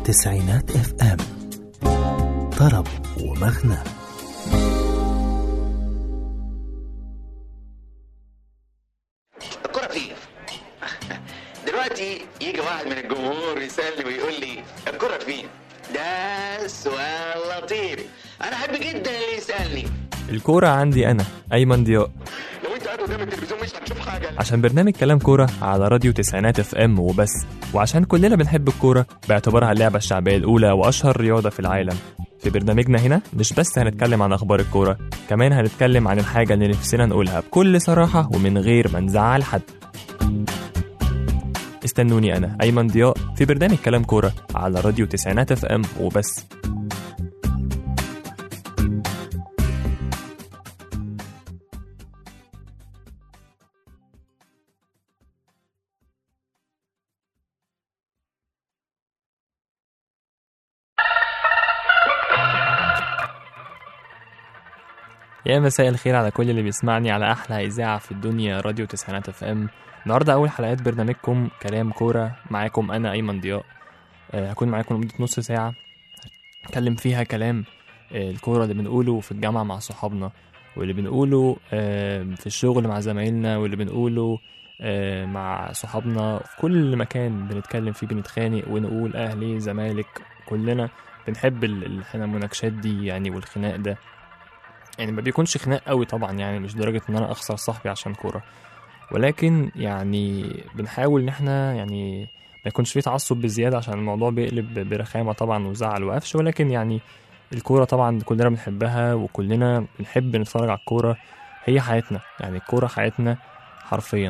تسعينات اف ام طرب ومغنى الكرة فين؟ دلوقتي يجي واحد من الجمهور يسألني ويقول لي الكرة فين؟ ده سؤال لطيف أنا أحب جدا اللي يسألني الكورة عندي أنا أيمن ضياء لو أنت قاعد قدام التلفزيون مش هتشوف حاجة عشان برنامج كلام كورة على راديو تسعينات اف ام وبس وعشان كلنا بنحب الكورة باعتبارها اللعبة الشعبية الأولى وأشهر رياضة في العالم في برنامجنا هنا مش بس هنتكلم عن أخبار الكورة كمان هنتكلم عن الحاجة اللي نفسنا نقولها بكل صراحة ومن غير ما نزعل حد استنوني أنا أيمن ضياء في برنامج كلام كورة على راديو تسعينات اف ام وبس يا مساء الخير على كل اللي بيسمعني على احلى اذاعه في الدنيا راديو تسعينات اف ام النهارده اول حلقات برنامجكم كلام كوره معاكم انا ايمن ضياء آه، هكون معاكم لمده نص ساعه اتكلم فيها كلام آه، الكوره اللي بنقوله في الجامعه مع صحابنا واللي بنقوله آه، في الشغل مع زمايلنا واللي بنقوله آه، مع صحابنا في كل مكان بنتكلم فيه بنتخانق ونقول اهلي زمالك كلنا بنحب ال- ال- المناقشات دي يعني والخناق ده يعني ما بيكونش خناق قوي طبعا يعني مش درجة ان انا اخسر صاحبي عشان كورة ولكن يعني بنحاول ان احنا يعني ما يكونش فيه تعصب بزيادة عشان الموضوع بيقلب برخامة طبعا وزعل وقفش ولكن يعني الكورة طبعا كلنا بنحبها وكلنا بنحب نتفرج على الكورة هي حياتنا يعني الكورة حياتنا حرفيا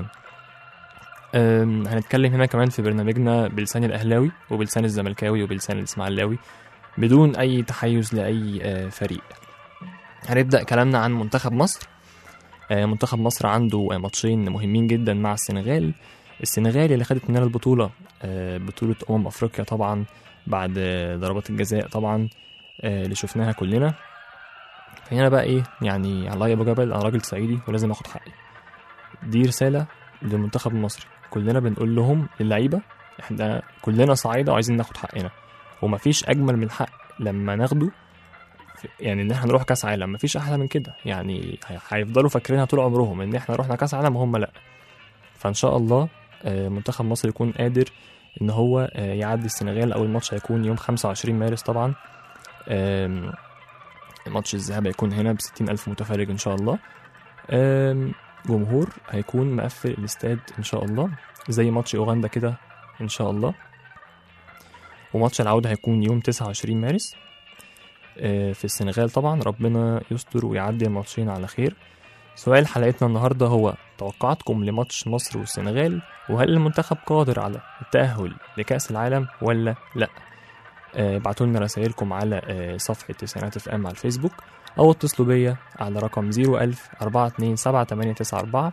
أم، هنتكلم هنا كمان في برنامجنا بلسان الأهلاوي وبلسان الزملكاوي وبلسان الإسماعيلاوي بدون أي تحيز لأي آه، فريق هنبدأ كلامنا عن منتخب مصر آه، منتخب مصر عنده آه، ماتشين مهمين جدا مع السنغال السنغال اللي خدت مننا البطولة آه، بطولة أمم أفريقيا طبعا بعد آه، ضربات الجزاء طبعا آه، اللي شفناها كلنا فهنا بقى ايه يعني الله يا ابو جبل انا راجل صعيدي ولازم اخد حقي دي رسالة للمنتخب المصري كلنا بنقول لهم للعيبة احنا كلنا صعايدة وعايزين ناخد حقنا ومفيش اجمل من الحق لما ناخده يعني ان احنا نروح كاس عالم مفيش احلى من كده يعني هي- هيفضلوا فاكرينها طول عمرهم ان احنا رحنا كاس عالم وهم لا فان شاء الله آه، منتخب مصر يكون قادر ان هو آه، يعدي السنغال اول ماتش هيكون يوم 25 مارس طبعا آم، ماتش الذهاب هيكون هنا ب ألف متفرج ان شاء الله آم، جمهور هيكون مقفل الاستاد ان شاء الله زي ماتش اوغندا كده ان شاء الله وماتش العودة هيكون يوم 29 مارس آه، في السنغال طبعا ربنا يستر ويعدي الماتشين على خير سؤال حلقتنا النهاردة هو توقعاتكم لماتش مصر والسنغال وهل المنتخب قادر على التأهل لكأس العالم ولا لا ابعتوا لنا رسائلكم على آه، صفحة تسعينات اف ام على الفيسبوك أو اتصلوا بيا على رقم 01000 427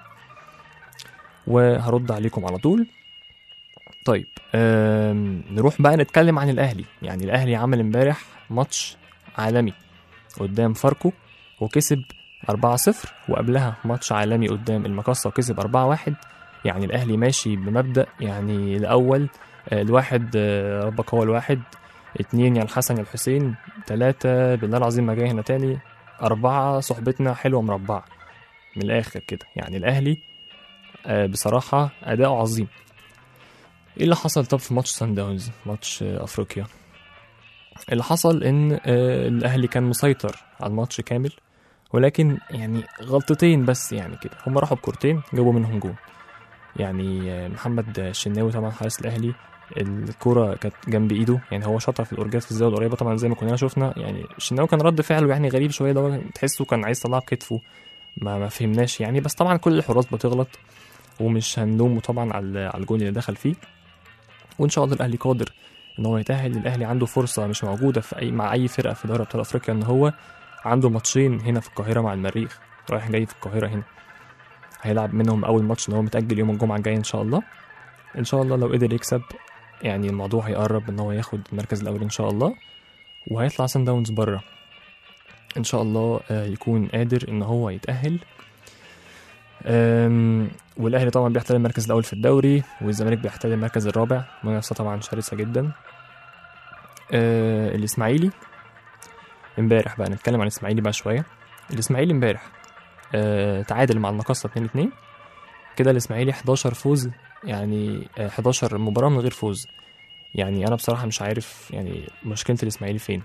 وهرد عليكم على طول طيب آم، نروح بقى نتكلم عن الأهلي يعني الأهلي عمل امبارح ماتش عالمي قدام فاركو وكسب 4-0 وقبلها ماتش عالمي قدام المقصة وكسب 4-1 يعني الأهلي ماشي بمبدأ يعني الأول آه، الواحد آه، ربك هو الواحد اتنين يا الحسن يا الحسين تلاتة بالله العظيم ما جاي هنا تاني أربعة صحبتنا حلوة مربعة من الآخر كده يعني الأهلي آه، بصراحة أداؤه عظيم ايه اللي حصل طب في ماتش سان داونز ماتش آه، افريقيا اللي حصل ان آه، الاهلي كان مسيطر على الماتش كامل ولكن يعني غلطتين بس يعني كده هم راحوا بكورتين جابوا منهم جون يعني آه، محمد الشناوي طبعا حارس الاهلي الكرة كانت جنب ايده يعني هو شاطها في الاورجات في الزاويه القريبه طبعا زي ما كنا شفنا يعني الشناوي كان رد فعله يعني غريب شويه ده هو تحسه كان عايز يطلعها بكتفه ما ما فهمناش يعني بس طبعا كل الحراس بتغلط ومش هنلومه طبعا على على الجول اللي دخل فيه وان شاء الله الاهلي قادر ان هو يتاهل الاهلي عنده فرصه مش موجوده في اي مع اي فرقه في دوري ابطال افريقيا ان هو عنده ماتشين هنا في القاهره مع المريخ رايح جاي في القاهره هنا هيلعب منهم اول ماتش ان هو متاجل يوم الجمعه الجاي ان شاء الله ان شاء الله لو قدر يكسب يعني الموضوع هيقرب ان هو ياخد المركز الاول ان شاء الله وهيطلع سان داونز بره ان شاء الله آه، يكون قادر ان هو يتاهل أم، والاهلي طبعا بيحتل المركز الاول في الدوري والزمالك بيحتل المركز الرابع منافسه طبعا شرسه جدا آه الاسماعيلي امبارح بقى نتكلم عن الاسماعيلي بقى شويه الاسماعيلي امبارح آه تعادل مع المقصه 2 2 كده الاسماعيلي 11 فوز يعني آه 11 مباراه من غير فوز يعني انا بصراحه مش عارف يعني مشكله الاسماعيلي فين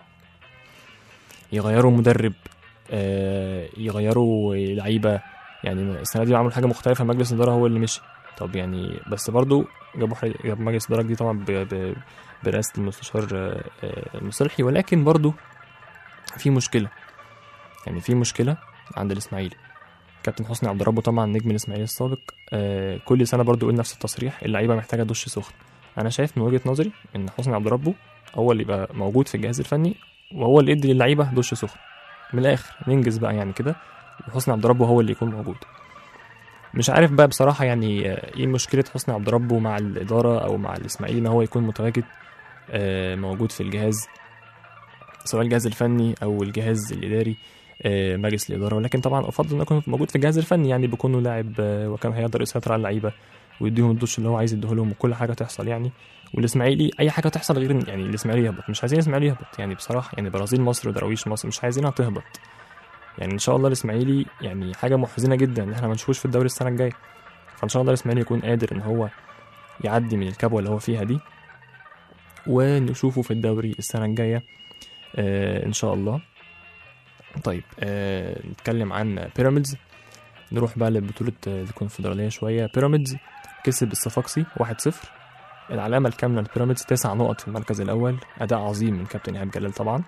يغيروا مدرب آه يغيروا لعيبه يعني السنه دي عملوا حاجه مختلفه مجلس الاداره هو اللي مشي طب يعني بس برضو جابوا حاجة جاب مجلس الاداره دي طبعا ب... ب... برئاسه المستشار آه، آه، المصلحي ولكن برضو في مشكله يعني في مشكله عند الاسماعيلي كابتن حسني عبد ربه طبعا نجم الاسماعيلي السابق آه كل سنه برضو يقول نفس التصريح اللعيبه محتاجه دش سخن انا شايف من وجهه نظري ان حسني عبد ربه هو اللي يبقى موجود في الجهاز الفني وهو اللي يدي للعيبه دش سخن من الاخر ننجز بقى يعني كده وحسني عبد ربه هو اللي يكون موجود مش عارف بقى بصراحه يعني آه، ايه مشكله حسني عبد ربه مع الاداره او مع الاسماعيلي ان هو يكون متواجد آه، موجود في الجهاز سواء الجهاز الفني او الجهاز الاداري آه، مجلس الاداره ولكن طبعا افضل انه يكون موجود في الجهاز الفني يعني بيكونوا لاعب آه، وكان هيقدر يسيطر على اللعيبه ويديهم الدش اللي هو عايز يديهولهم وكل حاجه تحصل يعني والاسماعيلي اي حاجه تحصل غير إن- يعني الاسماعيلي يهبط مش عايزين الاسماعيلي يهبط يعني بصراحه يعني برازيل مصر ودراويش مصر مش عايزينها تهبط يعني ان شاء الله الاسماعيلي يعني حاجه محزنه جدا ان احنا ما نشوفوش في الدوري السنه الجايه فان شاء الله الاسماعيلي يكون قادر ان هو يعدي من الكبوه اللي هو فيها دي ونشوفه في الدوري السنه الجايه آه ان شاء الله طيب آه نتكلم عن بيراميدز نروح بقى لبطولة آه، الكونفدرالية شوية بيراميدز كسب الصفاقسي 1-0 العلامة الكاملة لبيراميدز تسع نقط في المركز الأول أداء عظيم من كابتن إيهاب جلال طبعا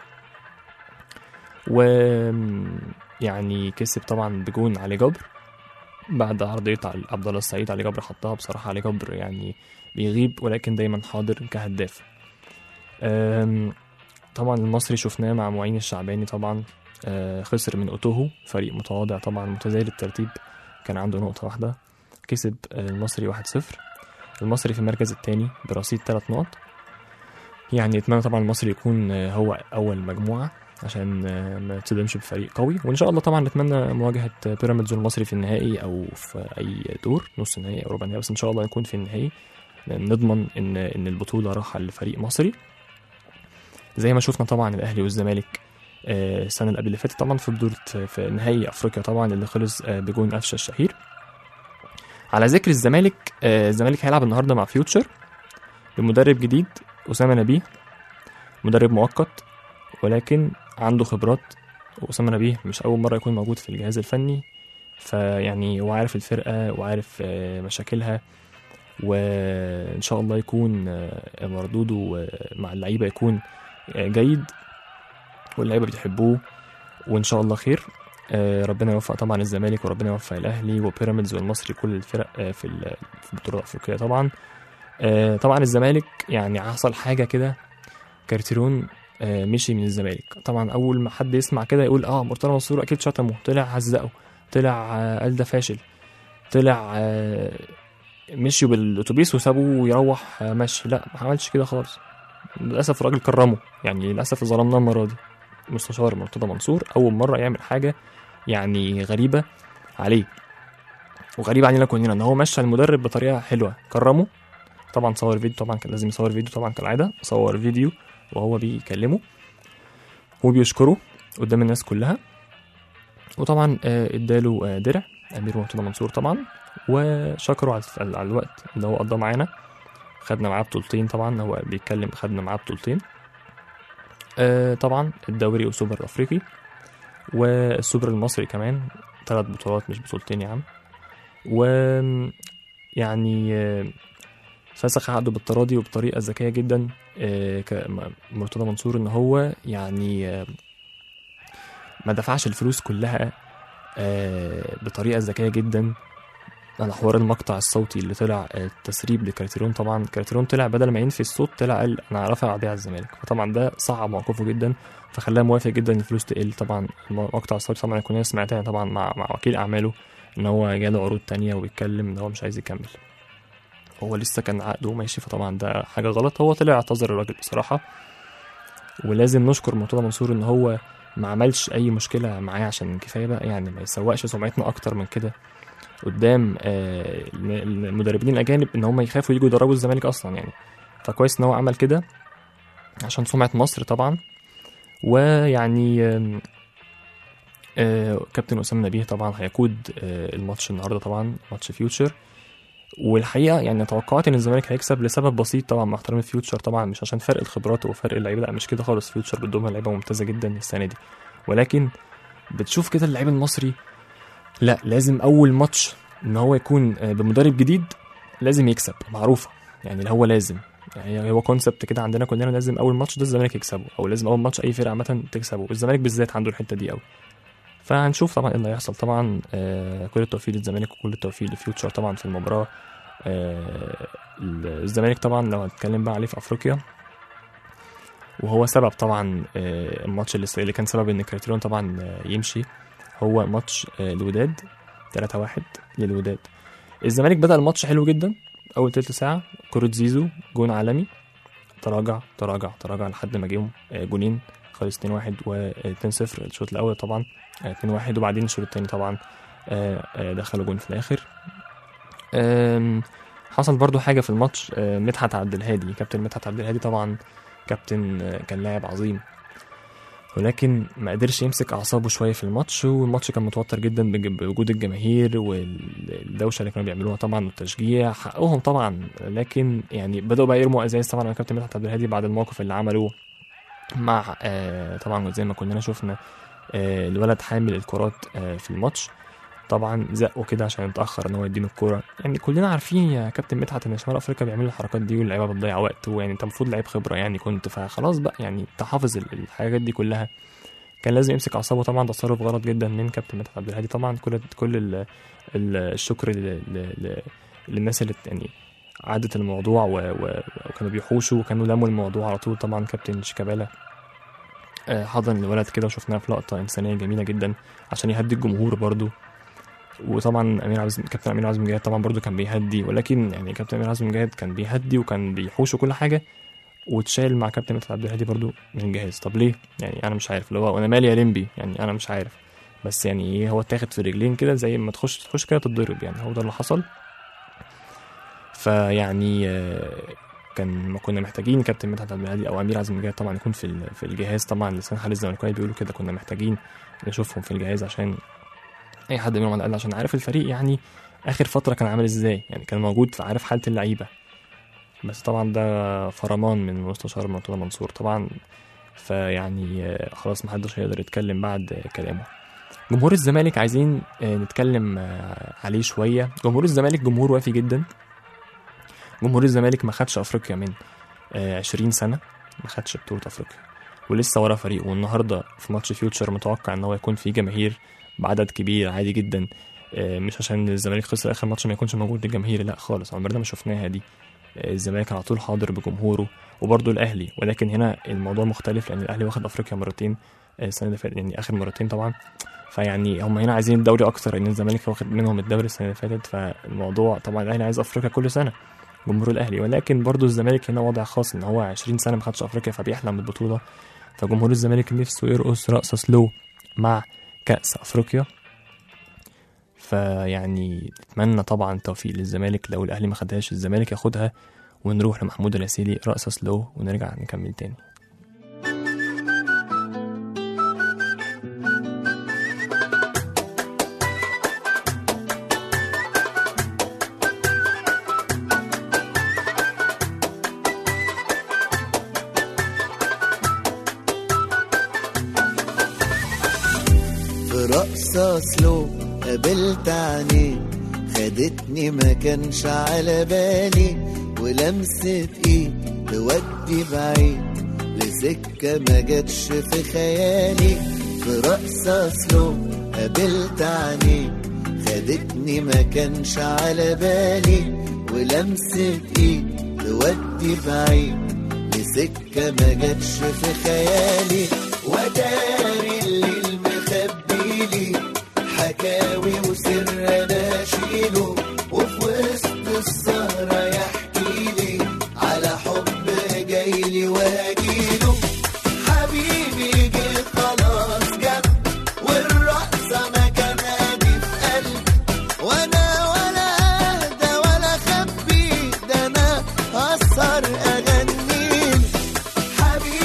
و يعني كسب طبعا بجون علي جبر بعد عرضية على عبد الله السعيد علي جبر حطها بصراحة علي جبر يعني بيغيب ولكن دايما حاضر كهداف أم، طبعا المصري شفناه مع معين الشعباني طبعا آه، خسر من اوتوهو فريق متواضع طبعا متزايد الترتيب كان عنده نقطة واحدة كسب آه، المصري 1-0 المصري في المركز الثاني برصيد 3 نقط يعني اتمنى طبعا المصري يكون آه، هو اول مجموعة عشان آه، ما تصدمش بفريق قوي وان شاء الله طبعا نتمنى مواجهة آه، بيراميدز والمصري في النهائي او في اي دور نص نهائي او ربع نهائي بس ان شاء الله يكون في النهائي لأن نضمن ان ان البطولة راحة لفريق مصري زي ما شفنا طبعا الاهلي والزمالك آه، السنه اللي قبل اللي فاتت طبعا في بطوله في نهائي افريقيا طبعا اللي خلص آه، بجون قفشه الشهير على ذكر الزمالك آه، الزمالك هيلعب النهارده مع فيوتشر بمدرب جديد اسامه نبيه مدرب مؤقت ولكن عنده خبرات واسامه نبيه مش اول مره يكون موجود في الجهاز الفني فيعني هو عارف الفرقه وعارف آه، مشاكلها وان شاء الله يكون آه، مردوده آه، مع اللعيبه يكون آه، جيد واللعيبه بتحبوه وان شاء الله خير آه، ربنا يوفق طبعا الزمالك وربنا يوفق الاهلي وبيراميدز والمصري كل الفرق آه، في ال- في البطوله الافريقيه طبعا آه، طبعا الزمالك يعني حصل حاجه كده كارتيرون آه، مشي من الزمالك طبعا اول ما حد يسمع كده يقول اه مرتضى منصور اكيد شتمه طلع هزقه طلع آه، قال ده فاشل طلع آه، مشيوا بالاتوبيس وسابوه يروح آه، مشي لا ما عملش كده خالص للاسف الراجل كرمه يعني للاسف ظلمناه المره دي مستشار مرتضى منصور اول مره يعمل حاجه يعني غريبه عليه وغريبه علينا كلنا ان هو مشى المدرب بطريقه حلوه كرمه طبعا صور فيديو طبعا كان لازم يصور فيديو طبعا كالعاده صور فيديو وهو بيكلمه وبيشكره قدام الناس كلها وطبعا آه، اداله آه، درع امير مرتضى منصور طبعا وشكره على على الوقت اللي هو قضاه معانا خدنا معاه بطولتين طبعا هو بيتكلم خدنا معاه بطولتين آه طبعا الدوري والسوبر الافريقي والسوبر المصري كمان ثلاث بطولات مش بطولتين يا عم و يعني آه، فسخ عقده بالتراضي وبطريقه ذكيه جدا آه، ك- م- مرتضى منصور ان هو يعني آه، ما دفعش الفلوس كلها آه، بطريقه ذكيه جدا على حوار المقطع الصوتي اللي طلع آه، التسريب لكارتيرون طبعا كارتيرون طلع بدل ما ينفي الصوت طلع قال انا رافع قضيه على الزمالك فطبعا ده صعب موقفه جدا فخلاه موافق جدا ان الفلوس تقل طبعا المقطع الصوتي طبعا كنا سمعتها طبعا مع مع وكيل اعماله ان هو جاله عروض تانية وبيتكلم ان هو مش عايز يكمل هو لسه كان عقده ماشي فطبعا ده حاجه غلط هو طلع اعتذر الراجل بصراحه ولازم نشكر مرتضى منصور ان هو ما عملش اي مشكله معاه عشان كفايه بقى يعني ما يسوقش سمعتنا اكتر من كده قدام آه، المدربين الاجانب ان هم يخافوا يجوا يدربوا الزمالك اصلا يعني فكويس ان هو عمل كده عشان سمعة مصر طبعا ويعني آم، آه، كابتن أسامة نبيه طبعا هيقود آه، الماتش النهارده طبعا ماتش فيوتشر والحقيقه يعني توقعت ان الزمالك هيكسب لسبب بسيط طبعا مع احترامي فيوتشر طبعا مش عشان فرق الخبرات وفرق اللعيبه لا مش كده خالص فيوتشر بتضم لعيبه ممتازه جدا السنه دي ولكن بتشوف كده اللعيب المصري لا لازم اول ماتش ان هو يكون آه، بمدرب جديد لازم يكسب معروفه يعني اللي هو لازم يعني هو كونسبت كده عندنا كلنا لازم اول ماتش ده الزمالك يكسبه او لازم اول ماتش اي فرقه عامه تكسبه الزمالك بالذات عنده الحته دي قوي فهنشوف طبعا ايه اللي هيحصل طبعا آه كل التوفيق للزمالك وكل التوفيق لفيوتشر طبعا في المباراه آه الزمالك طبعا لو هنتكلم بقى عليه في افريقيا وهو سبب طبعا آه الماتش اللي, اللي كان سبب ان كريتيرون طبعا آه يمشي هو ماتش آه الوداد 3-1 للوداد الزمالك بدأ الماتش حلو جدا اول تلت ساعه كرة زيزو جون عالمي تراجع تراجع تراجع لحد ما جيهم آه، جونين خلص 2-1 و2-0 الشوط الاول طبعا آه، 2-1 وبعدين الشوط الثاني طبعا آه، آه، دخلوا جون في الاخر آم، حصل برضو حاجه في الماتش آه، مدحت عبد الهادي كابتن مدحت عبد الهادي طبعا كابتن آه، كان لاعب عظيم ولكن ما قدرش يمسك اعصابه شويه في الماتش والماتش كان متوتر جدا بج- بوجود الجماهير والدوشه اللي كانوا بيعملوها طبعا والتشجيع حقهم طبعا لكن يعني بداوا بقى يرموا ازايز طبعا على كابتن مدحت عبد الهادي بعد الموقف اللي عمله مع آه طبعا زي ما كلنا شفنا آه الولد حامل الكرات آه في الماتش طبعا زقه كده عشان يتاخر ان هو يديله الكوره يعني كلنا عارفين يا كابتن مدحت ان شمال افريقيا بيعملوا الحركات دي واللعيبه بتضيع وقت ويعني انت المفروض لعيب خبره يعني كنت فخلاص بقى يعني تحافظ ال- الحاجات دي كلها كان لازم يمسك اعصابه طبعا ده تصرف غلط جدا من كابتن مدحت عبد الهادي طبعا كل كل ال ال الشكر ل- ل- ل- للناس اللي يعني عادت الموضوع و- و- وكانوا بيحوشوا وكانوا لموا الموضوع على طول طبعا كابتن شيكابالا آه، حضن الولد كده وشفناها في لقطة إنسانية جميلة جدا عشان يهدي الجمهور برضو وطبعا امير عزم كابتن امير عزم مجاهد طبعا برضو كان بيهدي ولكن يعني كابتن امير عزم مجاهد كان بيهدي وكان بيحوش وكل حاجه واتشال مع كابتن مدحت عبد الهادي برضو من الجهاز طب ليه يعني انا مش عارف اللي هو انا مالي يا لمبي يعني انا مش عارف بس يعني ايه هو اتاخد في رجلين كده زي ما تخش تخش كده تتضرب يعني هو ده اللي حصل فيعني آه، كان ما كنا محتاجين كابتن مدحت عبد الهادي او امير عزم مجاهد طبعا يكون في ال- في الجهاز طبعا لسان حال الزمالكاويه بيقولوا كده كنا محتاجين نشوفهم في الجهاز عشان اي حد منهم على الاقل عشان عارف الفريق يعني اخر فتره كان عامل ازاي يعني كان موجود فعارف حاله اللعيبه بس طبعا ده فرمان من مستشار مرتضى منصور طبعا فيعني آه، خلاص محدش هيقدر يتكلم بعد آه، كلامه جمهور الزمالك عايزين آه، نتكلم آه، عليه شويه جمهور الزمالك جمهور وافي جدا جمهور الزمالك ما خدش افريقيا من آه، 20 سنه ما خدش بطوله افريقيا ولسه ورا فريقه والنهارده في ماتش فيوتشر متوقع ان هو يكون فيه جماهير بعدد كبير عادي جدا آه، مش عشان الزمالك خسر اخر ماتش ما يكونش موجود الجماهير لا خالص عمرنا ما شفناها دي آه، الزمالك على طول حاضر بجمهوره وبرضه الاهلي ولكن هنا الموضوع مختلف لان الاهلي واخد افريقيا مرتين آه، السنه اللي فاتت يعني اخر مرتين طبعا فيعني هم هنا عايزين الدوري اكتر ان الزمالك واخد منهم الدوري السنه اللي فاتت فالموضوع طبعا الاهلي عايز افريقيا كل سنه جمهور الاهلي ولكن برضه الزمالك هنا وضع خاص ان هو 20 سنه ما خدش افريقيا فبيحلم بالبطوله فجمهور الزمالك نفسه يرقص رقصه سلو مع كاس افريقيا فيعني نتمنى طبعا التوفيق للزمالك لو الاهلي ما خدهاش الزمالك ياخدها ونروح لمحمود العسيلي رقصه سلو ونرجع نكمل تاني في رقصة سلو قابلت عينيه خدتني ما كانش على بالي ولمسة ايد تودي بعيد لسكة ما جاتش في خيالي في رقصة سلو قابلت عينيه خدتني ما كانش على بالي ولمسة ايد تودي بعيد لسكة ما جاتش في خيالي وداري اللي مخبيلي حكاوي وسر انا اشيله وفي وسط السهرة يحكيلي على حب جايلي وهجيله حبيبي جه خلاص جد والرقصة مكانها دي في قلبي وانا ولا اهدى ولا اخبي ده انا هسهر اغنيله حبيبي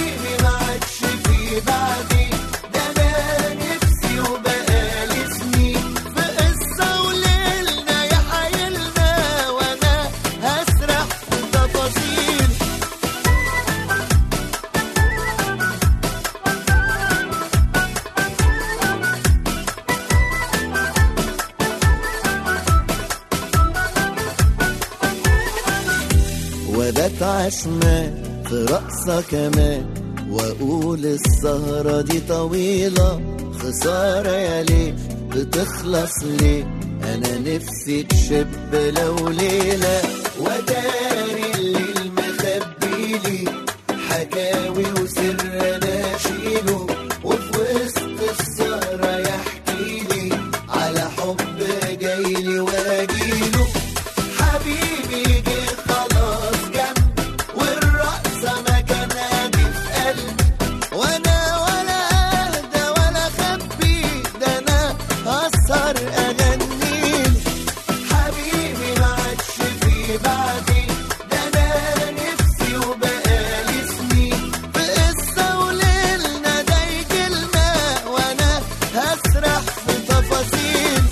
وبات عشمان في رقصة كمان واقول السهرة دي طويلة خسارة يا ليه بتخلص ليه انا نفسي تشب لو ليلة وداري الليل مخبيلي حكاوي وسر انا اشيله وفي وسط السهرة يحكيلي على حب جايلي واجيله حبيبي جه خلاص جنبي والرقصة مكانها دي في قلبي وانا ولا اهدى ولا اخبي ده انا هسهر اغنيله حبيبي ما عادش في بعدي ده انا نفسي وبقالي سنين في قصة وليلنا ده يجيلنا وانا هسرح في تفاصيل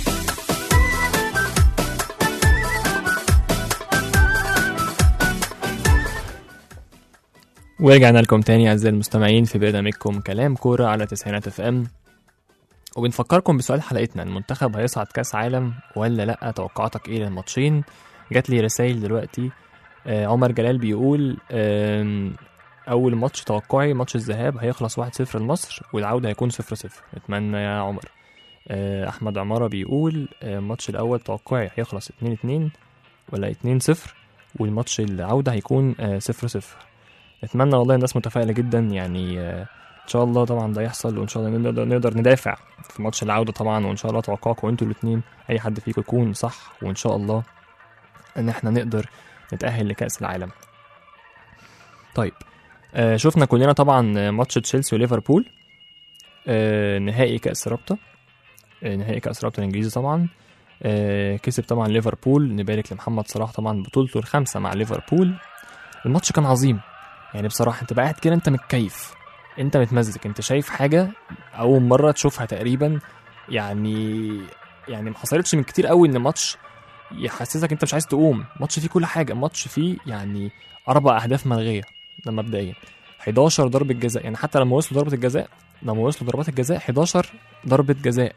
ورجعنا لكم تاني أعزائي المستمعين في برنامجكم كلام كورة على تسعينات اف ام وبنفكركم بسؤال حلقتنا المنتخب هيصعد كأس عالم ولا لأ توقعاتك ايه للماتشين جات لي رسائل دلوقتي آه عمر جلال بيقول آم، أول ماتش توقعي ماتش الذهاب هيخلص 1-0 لمصر والعودة هيكون 0-0 اتمنى يا عمر آه أحمد عمارة بيقول آه، الماتش الأول توقعي هيخلص 2-2 ولا 2-0 والماتش العودة هيكون آه، 0-0 اتمنى والله الناس متفائله جدا يعني آه، ان شاء الله طبعا ده يحصل وان شاء الله نقدر نقدر ندافع في ماتش العوده طبعا وان شاء الله توقعكم انتوا الاثنين اي حد فيكم يكون صح وان شاء الله ان احنا نقدر نتاهل لكاس العالم طيب آه شفنا كلنا طبعا آه، ماتش تشيلسي وليفربول آه نهائي كاس رابطه آه نهائي كاس رابطه الانجليزي طبعا آه كسب طبعا ليفربول نبارك لمحمد صلاح طبعا بطولته الخامسه مع ليفربول الماتش كان عظيم يعني بصراحة انت بقى قاعد كده انت متكيف انت متمزج انت شايف حاجة اول مرة تشوفها تقريبا يعني يعني ما حصلتش من كتير قوي ان ماتش يحسسك انت مش عايز تقوم ماتش فيه كل حاجة ماتش فيه يعني اربع اهداف ملغية ده مبدئيا 11 ضربة جزاء يعني حتى لما وصلوا ضربة الجزاء لما وصلوا ضربات الجزاء 11 ضربة جزاء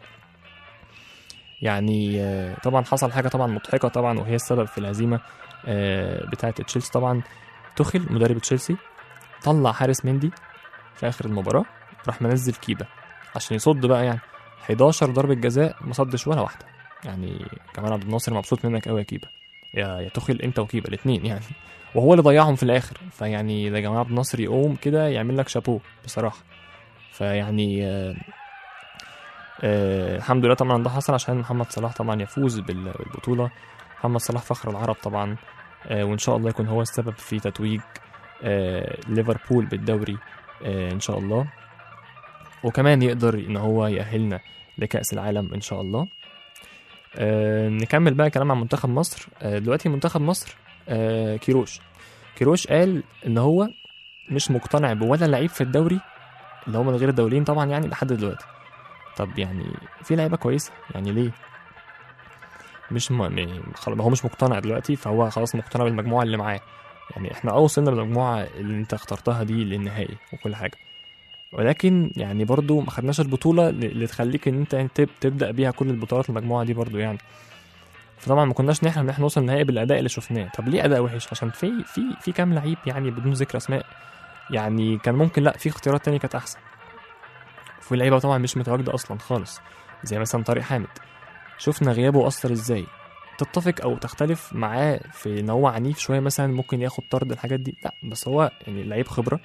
يعني آه، طبعا حصل حاجة طبعا مضحكة طبعا وهي السبب في الهزيمة آه، بتاعة تشيلسي طبعا توخيل مدرب تشيلسي طلع حارس مندي في اخر المباراه راح منزل كيبا عشان يصد بقى يعني 11 ضربه جزاء ما صدش ولا واحده يعني كمان عبد الناصر مبسوط منك قوي يا كيبا يا يا توخيل انت وكيبا الاثنين يعني وهو اللي ضيعهم في الاخر فيعني ده جماعه عبد الناصر يقوم كده يعمل لك شابوه بصراحه فيعني آه آه الحمد لله طبعا ده حصل عشان محمد صلاح طبعا يفوز بال- بالبطوله محمد صلاح فخر العرب طبعا آه وان شاء الله يكون هو السبب في تتويج آه ليفربول بالدوري آه ان شاء الله وكمان يقدر ان هو يأهلنا لكأس العالم ان شاء الله آه نكمل بقى كلام عن منتخب مصر آه دلوقتي منتخب مصر آه كيروش كيروش قال ان هو مش مقتنع بولا لعيب في الدوري اللي هو من غير الدوليين طبعا يعني لحد دلوقتي طب يعني في لعيبه كويسه يعني ليه مش م... يعني خلاص هو مش مقتنع دلوقتي فهو خلاص مقتنع بالمجموعه اللي معاه يعني احنا اه وصلنا للمجموعه اللي انت اخترتها دي للنهائي وكل حاجه ولكن يعني برضو ما خدناش البطوله اللي تخليك ان انت تب- تبدا بيها كل البطولات المجموعه دي برضو يعني فطبعا ما كناش نحلم ان احنا نوصل النهائي بالاداء اللي شفناه طب ليه اداء وحش عشان في في في كام لعيب يعني بدون ذكر اسماء يعني كان ممكن لا في اختيارات تانية كانت احسن وفي لعيبه طبعا مش متواجده اصلا خالص زي مثلا طارق حامد شفنا غيابه اثر ازاي تتفق او تختلف معاه في ان هو عنيف شويه مثلا ممكن ياخد طرد الحاجات دي لا بس هو يعني لعيب خبره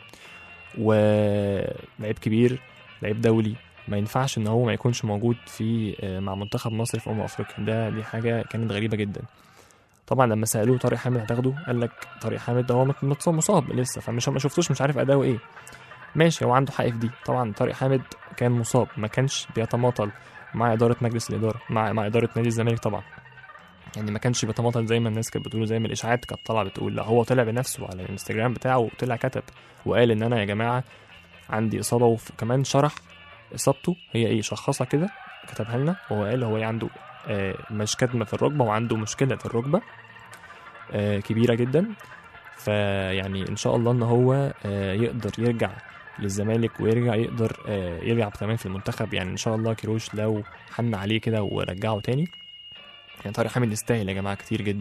ولعيب كبير لعيب دولي ما ينفعش ان هو ما يكونش موجود في آه، مع منتخب مصر في امم افريقيا ده دي حاجه كانت غريبه جدا طبعا لما سالوه طارق حامد هتاخده قال لك طارق حامد ده هو مت- متص- مصاب لسه فمش ما شفتوش مش عارف اداؤه ايه ماشي هو عنده حق في دي طبعا طارق حامد كان مصاب ما كانش بيتماطل مع اداره مجلس الاداره مع مع اداره نادي الزمالك طبعا يعني ما كانش بيتماطل زي ما الناس كانت بتقول زي ما الاشاعات كانت طالعه بتقول لا هو طلع بنفسه على الانستجرام بتاعه وطلع كتب وقال ان انا يا جماعه عندي اصابه وكمان شرح اصابته هي ايه شخصها كده كتبها لنا وهو قال هو إيه عنده آه، مش كدمه في الركبه وعنده مشكله في الركبه آه، كبيره جدا فيعني ان شاء الله ان هو آه، يقدر يرجع للزمالك ويرجع يقدر آه، يرجع كمان في المنتخب يعني ان شاء الله كيروش لو حن عليه كده ورجعه تاني يعني طارق حامد يستاهل يا جماعه كتير جدا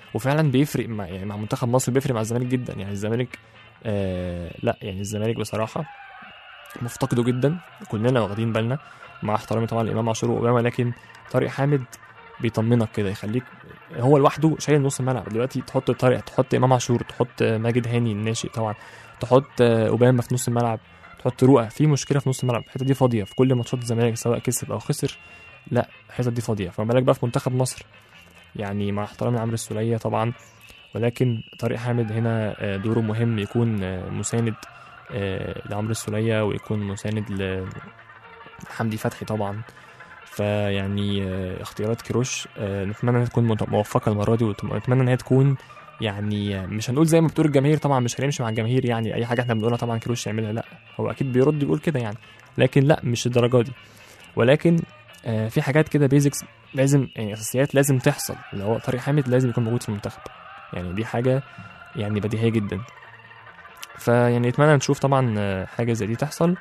وفعلا بيفرق مع يعني مع منتخب مصر بيفرق مع الزمالك جدا يعني الزمالك آه لا يعني الزمالك بصراحه مفتقده جدا كلنا واخدين بالنا مع احترامي طبعا لامام عاشور واوباما لكن طارق حامد بيطمنك كده يخليك هو لوحده شايل نص الملعب دلوقتي تحط طارق تحط امام عاشور تحط ماجد هاني الناشئ طبعا تحط اوباما في نص الملعب تحط رؤى في مشكله في نص الملعب الحته دي فاضيه في كل ماتشات الزمالك سواء كسب او خسر لا الحته دي فاضيه فما بالك بقى في منتخب مصر يعني مع احترامي لعمرو السوليه طبعا ولكن طارق حامد هنا آه، دوره مهم يكون آه، مساند آه، لعمرو السوليه ويكون مساند لحمدي فتحي طبعا فيعني آه، اختيارات كيروش آه، نتمنى انها تكون مت- موفقه المره دي ونتمنى ان هي تكون يعني آه، مش هنقول زي ما بتقول الجماهير طبعا مش هنمشي مع الجماهير يعني اي حاجه احنا بنقولها طبعا كيروش يعملها لا هو اكيد بيرد يقول كده يعني لكن لا مش الدرجه دي ولكن آه، في حاجات كده بيزكس لازم يعني اساسيات لازم تحصل اللي هو طارق حامد لازم يكون موجود في المنتخب يعني دي حاجه يعني بديهيه جدا فيعني اتمنى نشوف طبعا آه، حاجه زي دي تحصل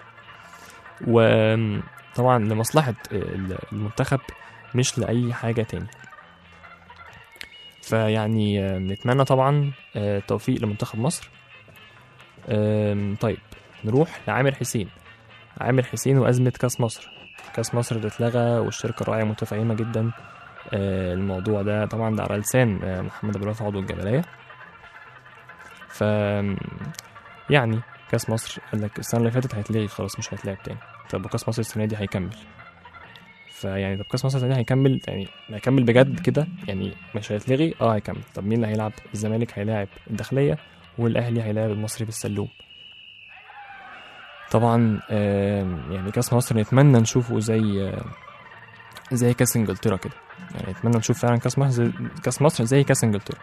وطبعا لمصلحه آه، المنتخب مش لاي حاجه تاني فيعني آه، نتمنى طبعا آه، التوفيق لمنتخب مصر آم، طيب نروح لعامر حسين عامر حسين وأزمة كأس مصر كأس مصر اللي اتلغى والشركة الراعية متفهمة جدا آه، الموضوع ده طبعا ده على لسان آه، محمد أبو الوفا عضو الجبلية ف يعني كأس مصر قال لك السنة اللي فاتت هيتلغي خلاص مش هيتلعب تاني طب وكأس مصر السنة دي هيكمل فيعني طب كأس مصر السنة دي هيكمل يعني هيكمل بجد كده يعني مش هيتلغي اه هيكمل طب مين اللي هيلعب الزمالك هيلاعب الداخلية والأهلي هيلاعب المصري بالسلوم طبعا آم، يعني كاس مصر نتمنى نشوفه زي آه، زي كاس انجلترا كده يعني نتمنى نشوف فعلا كاس مصر زي كاس مصر زي كاس انجلترا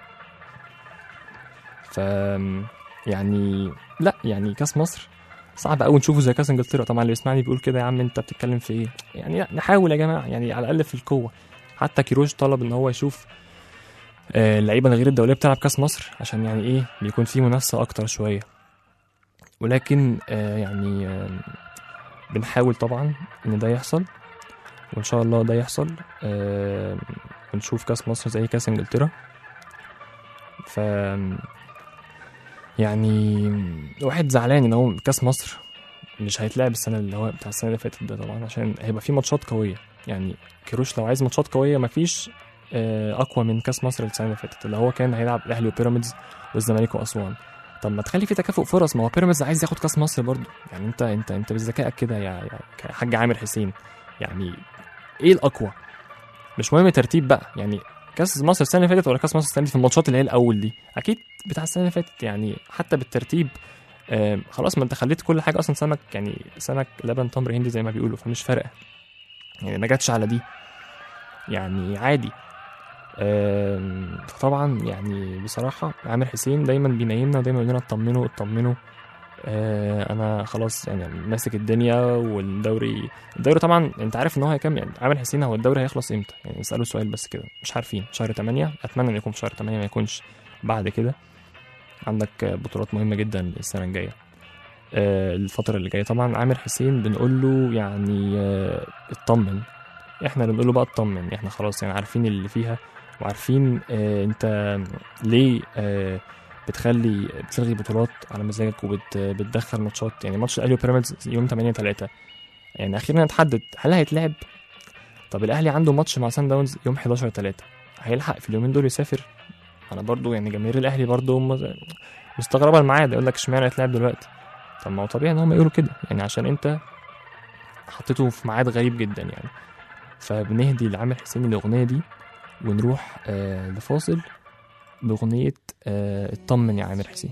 ف يعني لا يعني كاس مصر صعب قوي نشوفه زي كاس انجلترا طبعا اللي بيسمعني بيقول كده يا عم انت بتتكلم في ايه يعني لا نحاول يا جماعه يعني على الاقل في القوه حتى كيروش طلب ان هو يشوف آه، اللعيبه الغير الدوليه بتلعب كاس مصر عشان يعني ايه بيكون في منافسه اكتر شويه ولكن آه، يعني آه، بنحاول طبعا ان ده يحصل وان شاء الله ده يحصل آه، ونشوف كاس مصر زي كاس انجلترا ف يعني واحد زعلان ان هو كاس مصر مش هيتلعب السنه اللي هو بتاع السنه اللي فاتت ده طبعا عشان هيبقى في ماتشات قويه يعني كيروش لو عايز ماتشات قويه مفيش آه، اقوى من كاس مصر السنه اللي فاتت اللي هو كان هيلعب الاهلي وبيراميدز والزمالك واسوان طب ما تخلي في تكافؤ فرص ما هو بيراميدز عايز ياخد كاس مصر برضه يعني انت انت انت بذكائك كده يا يا حاج عامر حسين يعني ايه الاقوى مش مهم ترتيب بقى يعني كاس مصر السنه اللي فاتت ولا كاس مصر السنه دي في الماتشات اللي هي الاول دي اكيد بتاع السنه اللي فاتت يعني حتى بالترتيب آم، خلاص ما انت خليت كل حاجه اصلا سمك يعني سمك لبن تمر هندي زي ما بيقولوا فمش فارقه يعني ما جاتش على دي يعني عادي آم، فطبعا يعني بصراحة عامر حسين دايما بينيمنا ودايما يقول لنا اطمنوا اطمنوا آه، انا خلاص يعني ماسك الدنيا والدوري الدوري طبعا انت عارف ان هو هيكمل يعني عامر حسين هو الدوري هيخلص امتى يعني اساله سؤال بس كده مش عارفين شهر 8 اتمنى ان يكون في شهر 8 ما يكونش بعد كده عندك آه، بطولات مهمة جدا السنة الجاية آه، الفترة اللي جاية طبعا عامر حسين بنقول له يعني آه، اطمن احنا اللي بنقول له بقى اطمن احنا خلاص يعني عارفين اللي فيها وعارفين آه انت ليه آه بتخلي بتلغي بطولات على مزاجك وبتدخل ماتشات يعني ماتش الاهلي وبيراميدز يوم 8 3 يعني اخيرا اتحدد هل هيتلعب طب الاهلي عنده ماتش مع سان داونز يوم 11 3 هيلحق في اليومين دول يسافر انا برضو يعني جماهير الاهلي برضو هم مستغربه الميعاد يقول لك اشمعنى هيتلعب دلوقتي طب ما هو طبيعي ان هم يقولوا كده يعني عشان انت حطيته في ميعاد غريب جدا يعني فبنهدي لعامر حسين الاغنيه دي ونروح آه لفاصل بأغنية آه اطمن يا عامر حسين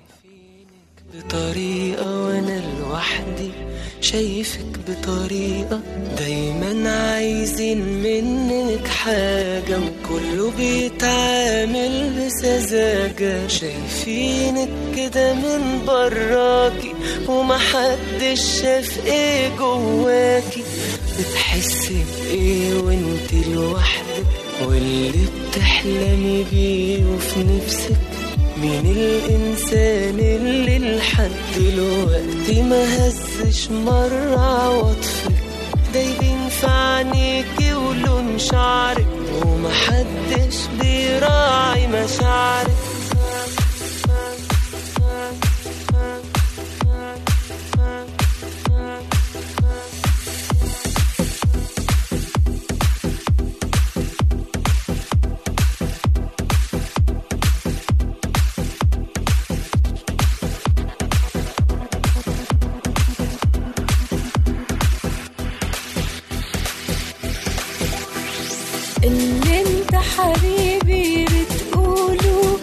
بطريقة وانا لوحدي شايفك بطريقة دايما عايزين منك حاجة وكله بيتعامل بسذاجة شايفينك كده من براكي ومحدش شاف ايه جواكي بتحسي بايه وانت لوحدك واللي بتحلمي بيه وفي نفسك مين الإنسان اللي لحد دلوقتي ما هزش مرة عواطفك دايبين في عينيكي ولون شعرك ومحدش بيراعي مشاعرك اللي انت حبيبي بتقوله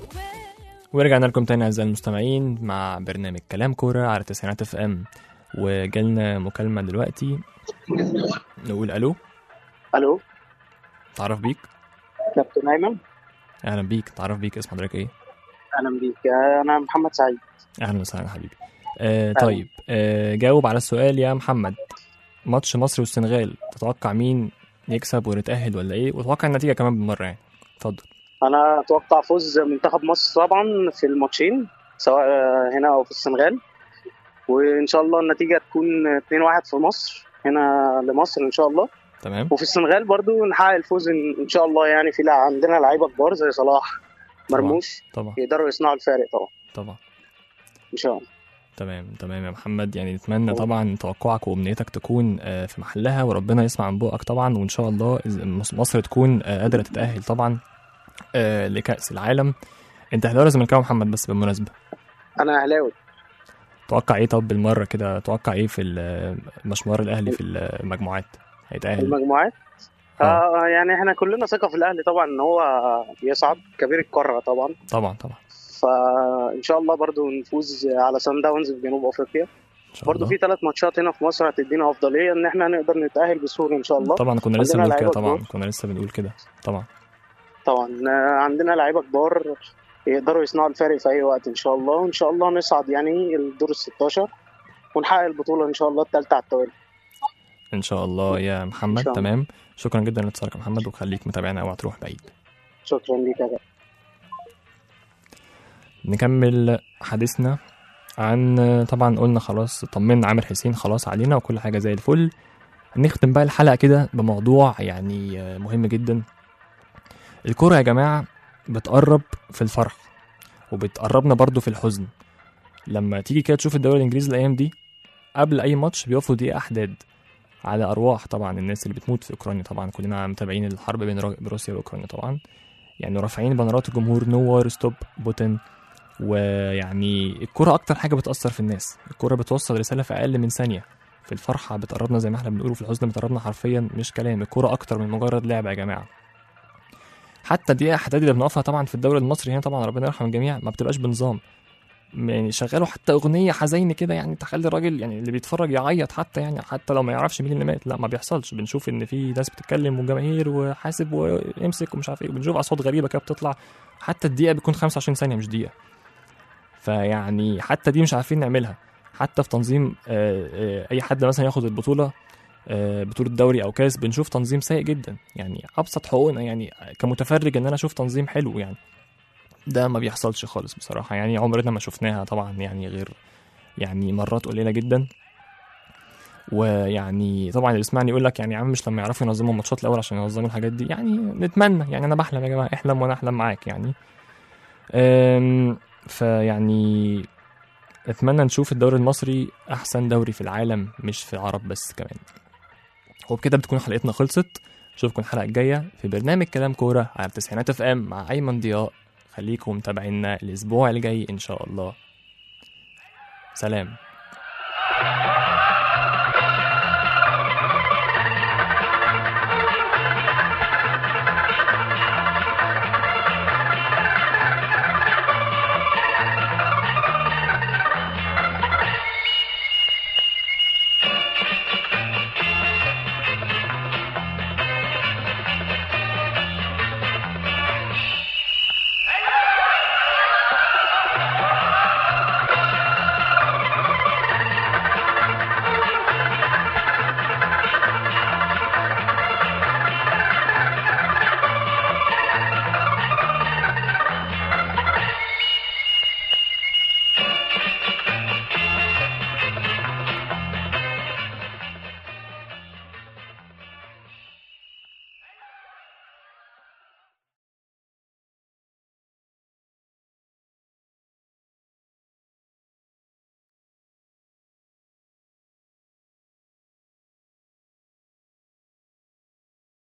ورجعنا لكم تاني اعزائي المستمعين مع برنامج كلام كوره على تسعينات اف ام وجالنا مكالمه دلوقتي نقول الو الو تعرف بيك كابتن ايمن اهلا بيك تعرف بيك اسم حضرتك ايه اهلا بيك انا محمد سعيد اهلا وسهلا حبيبي آه طيب آه جاوب على السؤال يا محمد ماتش مصر والسنغال تتوقع مين يكسب ونتأهل ولا ايه وتوقع النتيجة كمان بالمرة يعني اتفضل انا اتوقع فوز منتخب مصر طبعا في الماتشين سواء هنا او في السنغال وان شاء الله النتيجه تكون 2-1 في مصر هنا لمصر ان شاء الله تمام وفي السنغال برضو نحقق الفوز ان إن شاء الله يعني في لا عندنا لعيبه كبار زي صلاح مرموش طبعا يقدروا يصنعوا الفارق طبعا طبعا ان شاء الله تمام تمام يا محمد يعني نتمنى طبعا توقعك وامنيتك تكون آه، في محلها وربنا يسمع من بقك طبعا وان شاء الله إذا مص- مصر تكون آه، قادره تتاهل طبعا آه، لكاس العالم انت اهلاوي ولا زملكاوي يا محمد بس بالمناسبه انا اهلاوي توقع ايه طب بالمره كده توقع ايه في ال- مشوار الاهلي في المجموعات هيتاهل المجموعات آه. آه يعني احنا كلنا ثقه في الاهلي طبعا ان هو يصعد كبير القاره طبعا طبعا طبعا فان شاء الله برضو نفوز على سان داونز في جنوب افريقيا ان شاء برضو الله في ثلاث ماتشات هنا في مصر هتدينا افضليه ان احنا نقدر نتاهل بسهوله ان شاء الله طبعا كنا لسه عندنا بنقول كده لعيبة طبعا كبار. كنا لسه بنقول كده طبعا طبعا آه، عندنا لعيبه كبار يقدروا يصنعوا الفارق في اي وقت ان شاء الله وان شاء الله نصعد يعني الدور ال 16 ونحقق البطوله ان شاء الله الثالثه على التوالي ان شاء الله يا محمد إن شاء الله. تمام شكرا جدا لاتصالك يا محمد وخليك متابعنا اوعى تروح بعيد شكرا ليك يا كابتن. نكمل حديثنا عن طبعا قلنا خلاص طمنا عامر حسين خلاص علينا وكل حاجه زي الفل نختم بقى الحلقه كده بموضوع يعني مهم جدا الكوره يا جماعه بتقرب في الفرح وبتقربنا برضو في الحزن لما تيجي كده تشوف الدوري الانجليزي الايام دي قبل اي ماتش بيقفوا دقيقه احداد على ارواح طبعا الناس اللي بتموت في اوكرانيا طبعا كلنا متابعين الحرب بين رو- روسيا واوكرانيا طبعا يعني رافعين بنرات الجمهور نو وار ستوب بوتين ويعني الكرة أكتر حاجة بتأثر في الناس الكرة بتوصل رسالة في أقل من ثانية في الفرحة بتقربنا زي ما احنا بنقول وفي الحزن بتقربنا حرفيا مش كلام الكرة أكتر من مجرد لعبة يا جماعة حتى دي أحداث اللي بنقفها طبعا في الدوري المصري هنا طبعا ربنا يرحم الجميع ما بتبقاش بنظام يعني شغلوا حتى أغنية حزينة كده يعني تخلي الراجل يعني اللي بيتفرج يعيط حتى يعني حتى لو ما يعرفش مين اللي مات لا ما بيحصلش بنشوف إن في ناس بتتكلم وجماهير وحاسب ويمسك ومش عارف ايه وبنشوف أصوات غريبة كده بتطلع حتى الدقيقة بتكون 25 ثانية مش دقيقة فيعني حتى دي مش عارفين نعملها حتى في تنظيم آه، آه، اي حد مثلا ياخد البطوله آه، بطوله دوري او كاس بنشوف تنظيم سيء جدا يعني ابسط حقوقنا يعني كمتفرج ان انا اشوف تنظيم حلو يعني ده ما بيحصلش خالص بصراحه يعني عمرنا ما شفناها طبعا يعني غير يعني مرات قليله جدا ويعني طبعا اللي يسمعني يقول لك يعني يا عم مش لما يعرفوا ينظموا الماتشات الاول عشان ينظموا الحاجات دي يعني نتمنى يعني انا بحلم يا جماعه احلم وانا احلم معاك يعني أم، فيعني اتمنى نشوف الدوري المصري احسن دوري في العالم مش في العرب بس كمان وبكده بتكون حلقتنا خلصت اشوفكم الحلقه الجايه في برنامج كلام كوره على تسعينات اف ام مع ايمن ضياء خليكم متابعينا الاسبوع الجاي ان شاء الله سلام